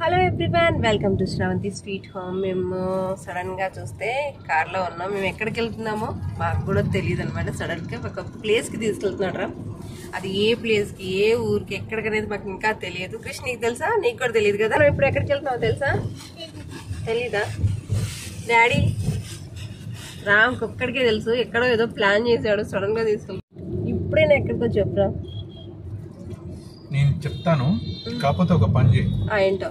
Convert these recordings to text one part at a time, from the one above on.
Hello everyone welcome to Sravanthi sweet home మేము sudden గా చూస్తే కార్ లో ఉన్నాం మేము ఎక్కడికి వెళ్తున్నామో మాకు కూడా తెలియదు అనమాట సడన్ గా ఒక ప్లేస్ కి తీసుకెళ్తున్నాడు రా అది ఏ ప్లేస్ కి ఏ ఊరికి ఎక్కడికనేది మాకు ఇంకా తెలియదు కృష్ణ నీకు తెలుసా నీకు కూడా తెలియదు కదా నువ్వు ఇప్పుడు ఎక్కడికి వెళ్తున్నావు తెలుసా తెలీదా డాడీ రామ్ ఒక్కడికే తెలుసు ఎక్కడో ఏదో ప్లాన్ చేశాడు సడన్ గా తీసుకెళ్తాడు ఇప్పుడే నేను ఎక్కడికో చెప్పురా నేను చెప్తాను కాకపోతే ఒక పని చేయి ఆ, ఏంటో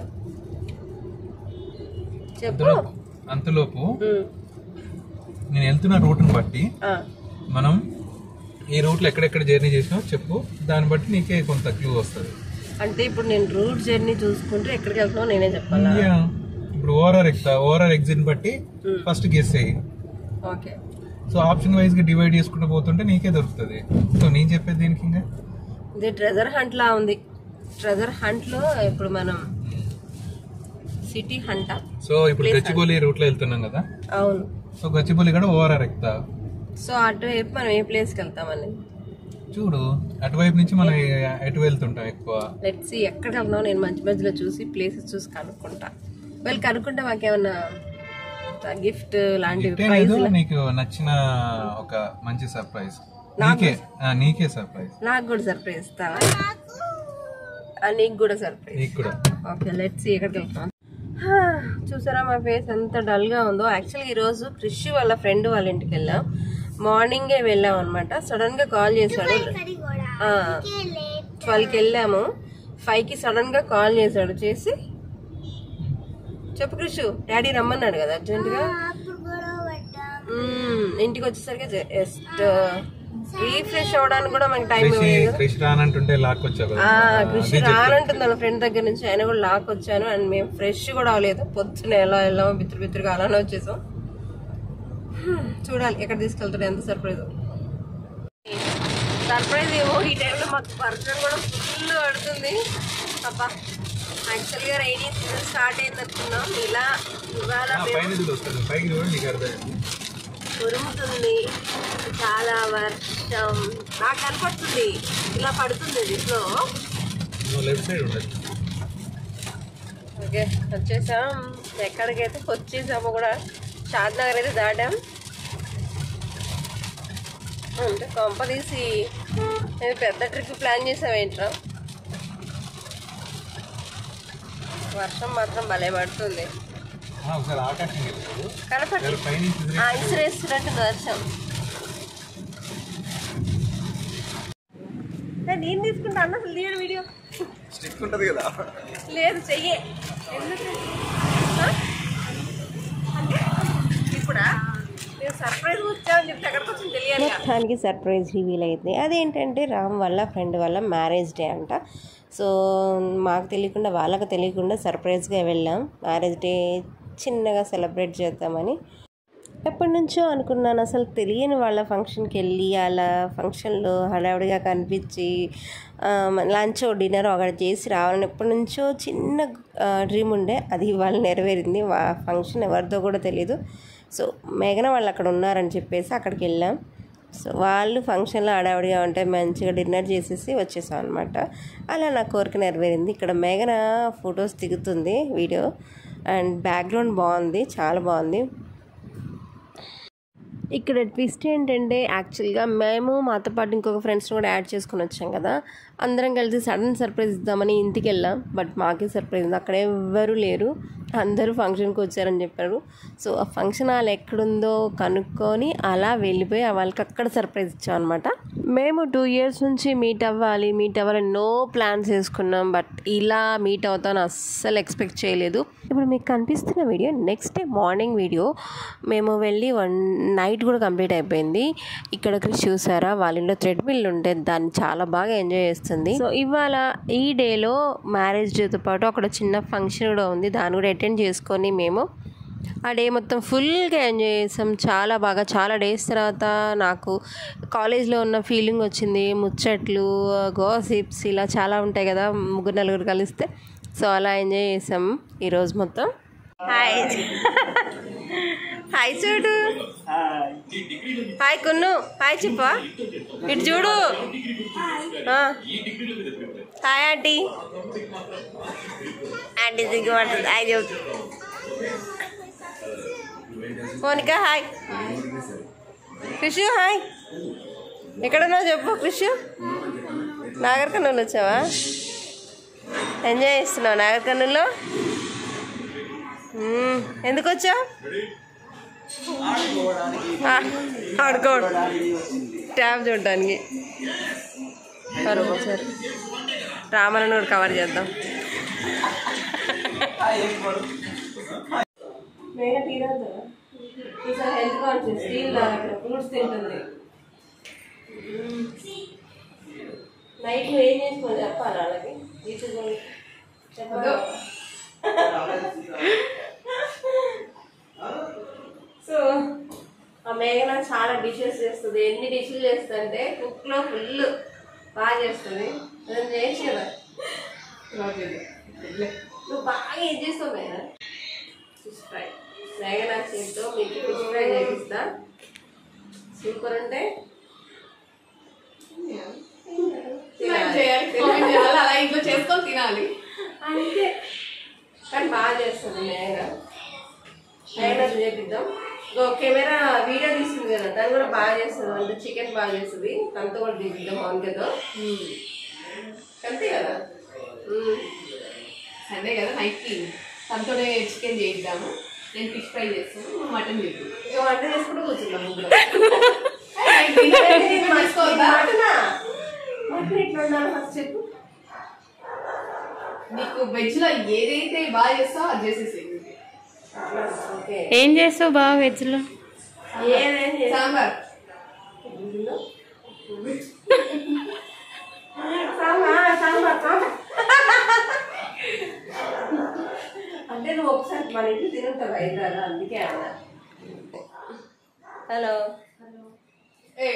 చెప్పు అంతలోపు అంతలోపు ఉమ్, నేను వెళ్తున్న రూట్ని బట్టి ఆ. మనం ఈ రూట్లో ఎక్కడెక్కడ జర్నీ చేసినావు చెప్పు దాన్ని బట్టి నీకే కొంత క్లూ వస్తుంది అంటే ఇప్పుడు నేను రూట్ జర్నీ చూసుకుంటే ఎక్కడికి వెళ్తున్నావు నేనే చెప్పాలా యా. ఇప్పుడు ఓఆర్ఆర్ ఎక్కుతా ఓఆర్ఆర్ ఎగ్జిట్ బట్టి Hmm. ఫస్ట్ గెస్ అయ్యి ఓకే సో ఆప్షన్ వైజ్ గా డివైడ్ చేసుకుంటూ పోతుంటే నీకే దొరుకుతుంది సో నేను చెప్పేది దీనికి ఇంకా ఇది ట్రెజర్ హంట్ లా ఉంది ట్రెజర్ హంట్ లో ఇప్పుడు మనం సిటీ హంట సో ఇప్పుడు గచ్చిబౌలి రూట్ లో వెళ్తున్నాం కదా అవును సో గచ్చిబౌలి కూడా ఓఆర్ఆర్ ఎక్కుతా సో అటువైపు మనం ఏ ప్లేస్కి వెళ్తామని చూడు అటువైపు నుంచి మనం ఎటు వెళ్తుంటాం ఎక్కువ లెట్స్ ఎక్కడికి వెళ్తున్నావు నేను మధ్య మధ్యలో చూసి ప్లేసెస్ చూసి కనుక్కుంటా వాళ్ళు కనుక్కుంటే మాకేమన్నా గిఫ్ట్ లాంటివి గిఫ్ట్ ప్రైజ్ లేదు నీకు నచ్చిన ఒక మంచి సర్ప్రైజ్ నీకే ఆ, నీకే సర్ప్రైజ్ నాకు కూడా సర్ప్రైజ్ ఇస్తావా ఆ, నీకు కూడా సర్ప్రైజ్ నీకు కూడా ఓకే లెట్స్ ఎక్కడికి వెళ్తాం హా, చూసారా మా ఫేస్ ఎంత డల్ గా ఉందో యాక్చువల్గా ఈ రోజు కృషి వాళ్ళ ఫ్రెండ్ వాళ్ళ ఇంటికి వెళ్ళాం మార్నింగే వెళ్ళాం అనమాట సడన్ గా కాల్ చేశాడు ట్వెల్వ్ కి వెళ్ళాము ఫైవ్ కి సడన్ గా కాల్ చేశాడు చేసి చెప్పు కృషి డాడీ రమ్మన్నాడు కదా అర్జెంట్ గా మ్మ్, ఇంటికి వచ్చేసరికి జస్ట్ రీఫ్రెష్ అవడానికి కూడా మనకి టైం కృషి ఇవ్వలేదు కృషి రానంటుంటే లాక్కొచ్చావు కదా ఆ, కృషి రానంటుంది వాళ్ళ ఫ్రెండ్ దగ్గర నుంచి ఆయన కూడా లాక్ వచ్చాను అండ్ మేము ఫ్రెష్ కూడా అవ్వలేదు పొద్దున ఎలా వెళ్ళామో బిత్తురు బిత్తురుగా అలానే వచ్చేసాం హ్మ్, చూడాలి ఎక్కడ తీసుకెళ్తాడు ఎంత సర్ప్రైజ్ సర్ప్రైజ్ ఏమో ఈ టైంలో మాకు వర్షం కూడా ఫుల్ పడుతుంది పాపా యాక్చువల్గా రైనీ సీజన్ స్టార్ట్ అయింది అనుకున్నాం ఇలా ఇవాళ ఆ, పైన చూడు వస్తుంది పైకి చూడు నీకు అర్థం ఉరుముతుంది చాలా వర్షం నాకు కనపడుతుంది ఇలా పడుతుంది దీంట్లో నువ్వు లెఫ్ట్ సైడ్ ఉండదు ఓకే వచ్చేసాం ఎక్కడికైతే వచ్చేసామో కూడా షాద్ నగర్ అయితే దాటాం అంటే కొంప తీసి ఏదో పెద్ద ట్రిప్ ప్లాన్ చేసావేంట్రా వర్షం మాత్రం భలే పడుతుంది ఆ, ఒకసారి ఆకాశం వెళ్ళాడు కనపడి పైన ఆ, ఇసిరేస్తున్నట్టు వర్షం ఏ, నేను తీసుకుంటా అన్న అసలు తీయడు వీడియో స్టిక్ ఉంటది కదా లేదు చెయ్యే ఎందుకు ఆ? అంటే ఇప్పుడా నేను సర్ప్రైజ్ వచ్చామని చెప్తే ఎక్కడికి వచ్చి తెలియాలి మొత్తానికి సర్ప్రైజ్ రివీల్ అయింది అదేంటంటే రామ్ వల్ల ఫ్రెండ్ వల్ల మ్యారేజ్ డే అంట సో మాకు తెలియకుండా వాళ్ళకు తెలియకుండా సర్ప్రైజ్గా వెళ్ళాం మ్యారేజ్ డే చిన్నగా సెలబ్రేట్ చేద్దామని ఎప్పటి నుంచో అనుకున్నాను అసలు తెలియని వాళ్ళ ఫంక్షన్కి వెళ్ళి అలా ఫంక్షన్లో హడావిడిగా కనిపించి లంచ్ డిన్నర్ ఒకటి చేసి రావాలని ఎప్పటి నుంచో చిన్న డ్రీమ్ ఉండే అది ఇవాళ నెరవేరింది వా ఫంక్షన్ ఎవరిదో కూడా తెలియదు సో మేఘన వాళ్ళు అక్కడ ఉన్నారని చెప్పేసి అక్కడికి వెళ్ళాం సో వాళ్ళు ఫంక్షన్లో హడావిడిగా ఉంటే మంచిగా డిన్నర్ చేసేసి వచ్చేసాం అనమాట అలా నా కోరిక నెరవేరింది ఇక్కడ మేఘన ఫొటోస్ దిగుతుంది వీడియో అండ్ బ్యాక్గ్రౌండ్ బాగుంది చాలా బాగుంది ఇక్కడ ట్విస్ట్ ఏంటంటే యాక్చువల్గా మేము మాతో పాటు ఇంకొక ఫ్రెండ్స్ని కూడా యాడ్ చేసుకుని వచ్చాం కదా అందరం కలిసి సడన్ సర్ప్రైజ్ ఇద్దామని ఇంటికి వెళ్ళాం బట్ మాకే సర్ప్రైజ్ ఉంది అక్కడ ఎవ్వరూ లేరు అందరూ ఫంక్షన్కి వచ్చారని చెప్పారు సో ఆ ఫంక్షన్ హాల్ ఎక్కడుందో కనుక్కొని అలా వెళ్ళిపోయి ఆ వాళ్ళకి అక్కడ సర్ప్రైజ్ ఇచ్చాం అనమాట మేము టూ ఇయర్స్ నుంచి మీట్ అవ్వాలి మీట్ అవ్వాలని నో ప్లాన్స్ వేసుకున్నాం బట్ ఇలా మీట్ అవుతాను అస్సలు ఎక్స్పెక్ట్ చేయలేదు ఇప్పుడు మీకు కనిపిస్తున్న video next day morning video మేము వెళ్ళి వన్ నైట్ కూడా కంప్లీట్ అయిపోయింది ఇక్కడ కృషి చూసారా వాళ్ళ ఇంట్లో థ్రెడ్ మిల్ ఉంటే దాన్ని చాలా బాగా ఎంజాయ్ చేస్తుంది సో ఇవాళ ఈ డేలో మ్యారేజ్ డేతో పాటు అక్కడ చిన్న ఫంక్షన్ కూడా ఉంది దాన్ని కూడా అటెండ్ చేసుకొని మేము ఆ డే మొత్తం ఫుల్గా ఎంజాయ్ చేసాం చాలా బాగా చాలా డేస్ తర్వాత నాకు కాలేజ్లో ఉన్న ఫీలింగ్ వచ్చింది ముచ్చట్లు గోసిప్స్ ఇలా చాలా ఉంటాయి కదా ముగ్గురు నలుగురు కలిస్తే సో అలా ఎంజాయ్ చేసాం ఈరోజు మొత్తం హాయ్ హాయ్ చూడు హాయ్ కున్ను హాయ్ చెప్పా ఇటు చూడు ఆ. హాయ్ ఆంటీ ఆంటీ దిగుమంటుంది హాయ్ చెబుతు మోనిక హాయ్ కృషు హాయ్ ఎక్కడున్నావు చెప్పు కృషు నాగర్ కర్నూలు వచ్చావా ఎంజాయ్ చేస్తున్నావు నాగర్ కర్నూలులో మ్మ్. ఎందుకు వచ్చావు ఆడుకోడు ట్యాబ్ చూడడానికి సరే సరే రామలను కూడా కవర్ చేద్దాం హెల్త్ కాన్షియస్ స్టీల్ ఫ్రూట్స్ తింటుంది నైట్ ఏం చేసుకోవాలి చెప్పాలి వాళ్ళకి యూట్యూబ్ చెప్పదు సో ఆ మేఘన చాలా డిషెస్ చేస్తుంది ఎన్ని డిష్లు చేస్తుందంటే కుక్లో ఫుల్ బాగా చేస్తుంది నేను చేయొచ్చు కదా నువ్వు బాగా ఏం చేస్తావు మేఘన ఫిష్ ఫ్రై మేఘన చేతితో మీకు ఫిష్ ఫ్రై చేపిస్తా సూపర్ అంటే చేయాలి కామెంట్ చేయాలి అలా ఇంట్లో చేసుకొని తినాలి అంతే కానీ బాగా చేస్తుంది మేఘన మేఘన చేపిద్దాం ఇంకో కెమెరా వీడియో తీస్తుంది కదా తను కూడా బాగా చేస్తుంది అంటే చికెన్ బాగా చేస్తుంది తనతో కూడా తీపిద్దాం మౌనికతో అంతే కదా మ్మ్. సండే కదా నైట్కి తనతోనే చికెన్ చేయిద్దాము నేను ఫిష్ ఫ్రై చేస్తాను నువ్వు మటన్ చేద్దాం ఇక వంట చేసుకుంటూ కూర్చున్నాం ముగ్గురం. చేసుకోవద్దా మటనా? మటన్ ఎట్లా ఉండాలి ఫస్ట్ చెప్పు నీకు వెజ్ లో ఏదైతే బాగా చేస్తావో అది చేసేసేయి ఓకే ఏం చేస్తావు బాగా వెజ్లో ఏదేం చేసి- సాంబార్ సాంబార్ సాంబార్ సాంబార్ అంటే నువ్వు ఒకసారి మన ఇంటి తినుంటావు అయితే అందుకే అన్నా హలో ఏ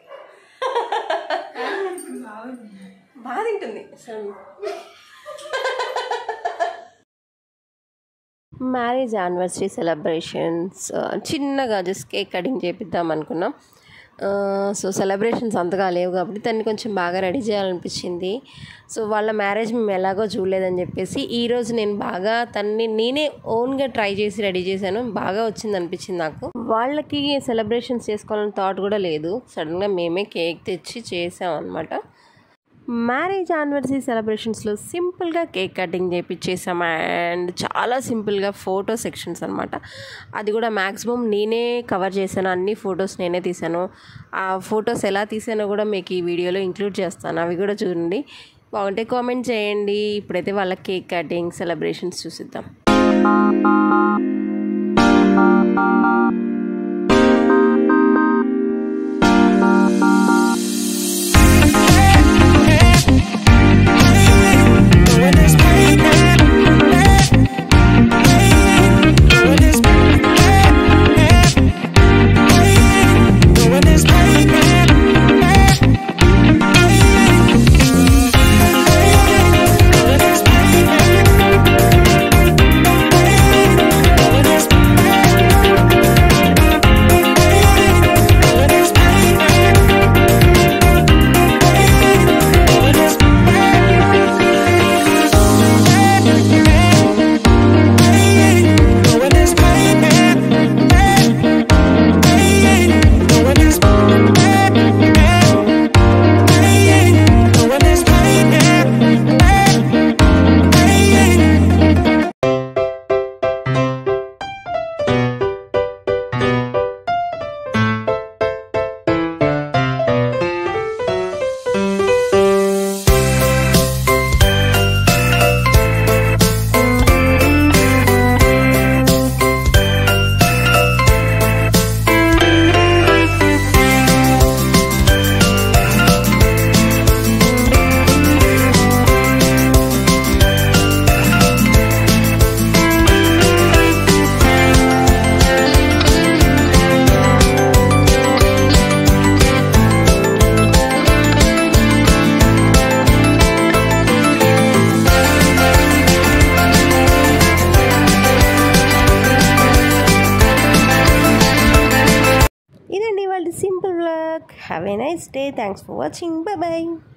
బాగా తింటుంది అసలు మ్యారేజ్ యానివర్సరీ సెలబ్రేషన్స్ చిన్నగా జస్ట్ కేక్ కటింగ్ చేపిద్దాం అనుకున్నాం సో సెలబ్రేషన్స్ అంతగా లేవు కాబట్టి దాన్ని కొంచెం బాగా రెడీ చేయాలనిపించింది సో వాళ్ళ మ్యారేజ్ మేము ఎలాగో చూడలేదని చెప్పేసి ఈరోజు నేను బాగా తన్ని నేనే ఓన్గా ట్రై చేసి రెడీ చేశాను బాగా వచ్చింది అనిపించింది నాకు వాళ్ళకి సెలబ్రేషన్స్ చేసుకోవాలని థాట్ కూడా లేదు సడన్గా మేమే కేక్ తెచ్చి చేసాం అనమాట మ్యారేజ్ యానివర్సరీ సెలబ్రేషన్స్లో సింపుల్గా కేక్ కటింగ్ చేపించేసాం అండ్ చాలా సింపుల్గా ఫోటో సెక్షన్స్ అనమాట అది కూడా మ్యాక్సిమం నేనే కవర్ చేశాను అన్ని ఫొటోస్ నేనే తీసాను ఆ ఫొటోస్ ఎలా తీసానో కూడా మీకు ఈ వీడియోలో ఇంక్లూడ్ చేస్తాను అవి కూడా చూడండి బాగుంటే కామెంట్ చేయండి ఇప్పుడైతే వాళ్ళ కేక్ కటింగ్ సెలబ్రేషన్స్ చూసిద్దాం Thank have a nice day thanks for watching bye bye